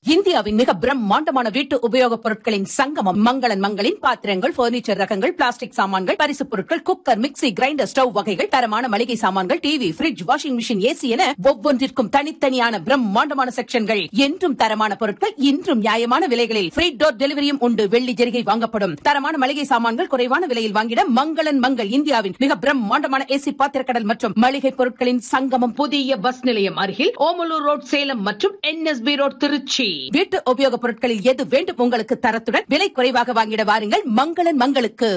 இந்தியாவின் மிக பிரம்மாண்டமான வீட்டு உபயோகப் பொருட்களின் சங்கமம் மங்களன் மங்களின் பாத்திரங்கள் பர்னிச்சர் ரகங்கள் பிளாஸ்டிக் சாமான்கள் பரிசுப் பொருட்கள் குக்கர் மிக்ஸி கிரைண்டர் ஸ்டவ் வகைகள் தரமான மளிகை சாமான்கள் TV fridge washing machine AC என ஒவ்வொன்றிற்கும் தனித்தனியான பிரம்மாண்டமான செக்ஷன்கள் என்றும் தரமான பொருட்கள் இன்றும் நியாயமான விலைகளில் ஃப்ரீ டோர் டெலிவரியும் உண்டு வெள்ளி ஜெரிகை வாங்கப்படும் தரமான மளிகை சாமான்கள் குறைவான விலையில் வாங்கிட மங்களன் மங்கள் இந்தியாவின் மிக பிரம்மாண்டமான ஏசி பாத்திரக்கடல் மற்றும் மளிகை பொருட்களின் சங்கமம் புதிய பஸ் நிலையம் அருகில் ஓமலூர் ரோட் சேலம் மற்றும் என்எஸ்பி ரோட் திருச்சி வீட்டு உபயோகப் பொருட்களில் எது வேண்டும் உங்களுக்கு தரத்துடன் விலை குறைவாக வாங்கிட வாருங்கள் மங்களன் மங்களுக்கு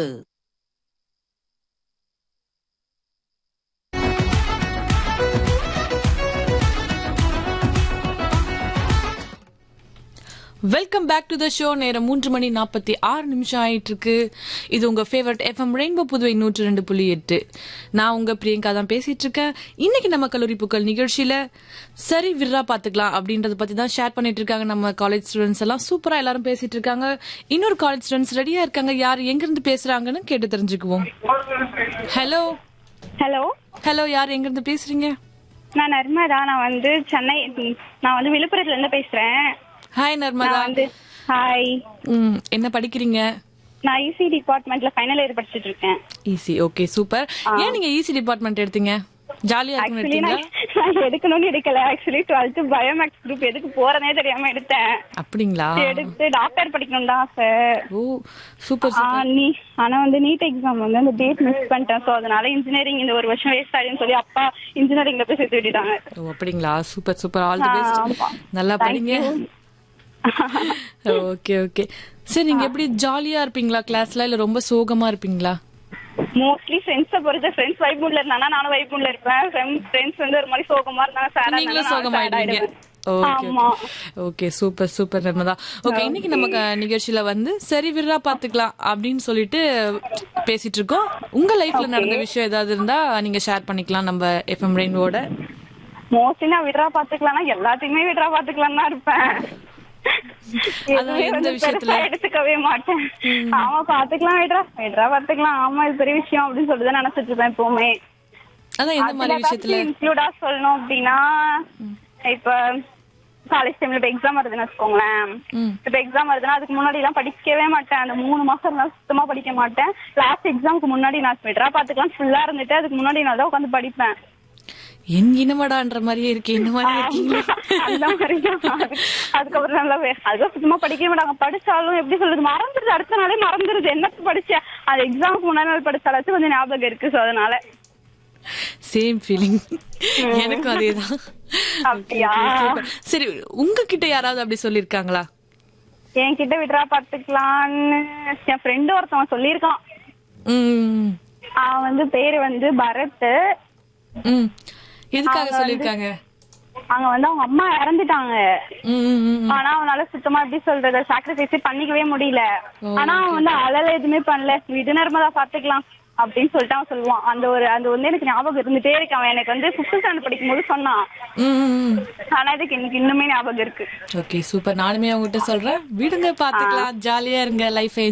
welcome back to the show நேரம் மூன்று மணி நாற்பத்தி ஆறு நிமிஷம் ஆயிட்டு இருக்கு இது உங்க ஃபேவரட் எஃப்எம் ரெயின்போ புதுவை நூற்று ரெண்டு புள்ளி எட்டு நான் உங்க பிரியங்கா தான் பேசிட்டு இருக்கேன் இன்னைக்கு நம்ம கல்லூரி புக்கள் நிகழ்ச்சியில சரி விர்ரா பாத்துக்கலாம் அப்படின்றத பத்தி தான் ஷேர் பண்ணிட்டு இருக்காங்க நம்ம காலேஜ் ஸ்டூடெண்ட்ஸ் எல்லாம் சூப்பரா எல்லாரும் பேசிட்டு இருக்காங்க இன்னொரு காலேஜ் ஸ்டூடெண்ட்ஸ் ரெடியா இருக்காங்க யார் எங்க இருந்து பேசுறாங்கன்னு கேட்டு தெரிஞ்சுக்குவோம் ஹலோ ஹலோ ஹலோ யார் எங்க இருந்து பேசுறீங்க நான் நர்மதா நான் வந்து சென்னை நான் வந்து விழுப்புரத்துல இருந்து பேசுறேன் ஹாய் நர்மதா நான் வந்து ஹாய் ம், என்ன படிக்கிறீங்க நான் இசி டிபார்ட்மெண்ட்ல ஃபைனல் இயர் படிச்சிட்டு இருக்கேன் ஈஸி ஓகே சூப்பர் ஏன் நீங்க ஈஸி டிபார்ட்மெண்ட் எடுத்தீங்க ஜாலியா இருக்குன்னு ஆக்சுவலி எடுத்தீங்களா நான் நான் எடுக்கணும்னு எடுக்கல ஆக்சுவலி டுவெல்த் பயோமேக்ஸ் குரூப் எதுக்கு போறதே தெரியாம எடுத்தேன் அப்படிங்களா எடுத்து டாக்டர் படிக்கணும் தான் ஆசை ஓ சூப்பர் ஆ, சூப்பர் நீ ஆனா வந்து நீட் எக்ஸாம் வந்து அந்த டேட் மிஸ் பண்ணிட்டேன் சோ அதனால இன்ஜினியரிங் இந்த ஒரு வருஷம் வேஸ்ட் ஆயிடுன்னு சொல்லி அப்பா இன்ஜினியரிங்ல போய் சேர்த்து விட்டுட்டாங்க ஓ அப்படிங்களா super super all the ah, best ஆமா. நல்லா Thank படிங்க you. ஓகே ஓகே சரி நீங்க எப்படி ஜாலியா இருப்பீங்களா கிளாஸ்ல இல்ல ரொம்ப சோகமா இருப்பீங்களா மோஸ்ட்லி ஃப்ரெண்ட்ஸை பொறுத்த ஃப்ரெண்ட்ஸ் வைப் மூட்ல இருந்தானா நானும் வைப் மூட்ல இருப்பேன் ஃப்ரெண்ட்ஸ் வந்து ஒரு மாதிரி சோகமா இருந்தாங்க சேடா நீங்களும் சோகமாயிடுவீங்க ஓகே ஆமா okay super super Narmada okay இன்னைக்கு நம்ம க- நிகழ்ச்சியில வந்து சரி விரா பாத்துக்கலாம் அப்படின்னு சொல்லிட்டு பேசிட்டு இருக்கோம் உங்க லைஃப்ல நடந்த விஷயம் ஏதாவது இருந்தா நீங்க ஷேர் பண்ணிக்கலாம் நம்ம எஃப்எம் ரெயின்போட மோஸ்ட்லி நான் விட்ரா பாத்துக்கலாம்னா எல்லாத்தையுமே விட்ரா பாத்துக்கலாம் தான் இருப்பேன் அதான் எதுவுமே எந்த வந்து விஷயத்துல? பெருசா எடுத்துக்கவே மாட்டேன் ஆமா பாத்துக்கலாம் விட்ரா விட்ரா பாத்துக்கலாம் ஆமா இது பெரிய விஷயம் அப்படின்னு சொல்லிட்டு தான் நினைச்சிட்டு இருப்பேன் எப்பவுமே அதான் எந்த மாதிரி விஷயத்துல இன்க்ளூடா சொல்லணும் அப்படின்னா இப்ப காலேஜ் டைம்ல இப்ப எக்ஸாம் வருதுன்னு வச்சுக்கோங்களேன் ம். இப்ப எக்ஸாம் வருதுன்னா அதுக்கு முன்னாடி எல்லாம் படிக்கவே மாட்டேன் அந்த மூணு மாசம் இருந்தாலும் சுத்தமா படிக்க மாட்டேன் லாஸ்ட் எக்ஸாமுக்கு முன்னாடி நான் விட்ரா பாத்துக்கலாம் ஃபுல்லா இருந்துட்டு அதுக்கு முன்னாடி நான் தான் உட்காந்து படிப்பேன் என் இனமடான்ற மாதிரியே இருக்கு இந்த மாதிரி இருக்கீங்களா அந்த மாதிரி தான். அதுக்கப்புறம் நல்லா வே- அதுக்கப்புறம் சுத்தமா படிக்கவே மாட்டாங்க படிச்சாலும் எப்படி சொல்றது மறந்துருது அடுத்த நாளே மறந்துருது என்னத்து படிச்சேன் அது எக்ஸாமுக்கு முன்னாடி நாள் படிச்சாலாச்சும் கொஞ்சம் ஞாபகம் இருக்கு சோ அதனால சேம் ஃபீலிங் எனக்கும் அதேதான் அப்படியா? Okay, okay, super. சரி உங்ககிட்ட யாராவது அப்படி சொல்லிருக்காங்களா என்கிட்ட விட்ரா பாத்துக்கலான்னு என் ஃப்ரெண்டு ஒருத்தவன் சொல்லியிருக்கான் ம் அவன் வந்து பேரு வந்து பரத் ம் எதுக்காக அவங்க வந்து- சொல்லிருக்காங்க அங்க வந்து அவங்க அம்மா இறந்துட்டாங்க ம் ம், ம், ம். ஆனா அவனால சுத்தமா எப்படி சொல்றது சாக்ரிஃபைஸ் பண்ணிக்கவே முடியல ஆனா அவன் வந்து அழல எதுவுமே பண்ணல விடு நர்மதா பாத்துக்கலாம் அப்படின்னு சொல்லிட்டு அவன் சொல்லுவான் அந்த ஒரு அந்த வந்து எனக்கு ஞாபகம் இருந்துட்டே இருக்கு அவன் எனக்கு வந்து ஃபிஃப்த் ஸ்டாண்டர்ட் படிக்கும் போது சொன்னான் ம், ம், ம். ஆனா இதுக்கு எனக்கு இன்னுமே ஞாபகம் இருக்கு ஓகே சூப்பர் நானுமே அவங்ககிட்ட சொல்றேன் விடுங்க பாத்துக்கலாம் ஜாலியா இருங்க லைஃப்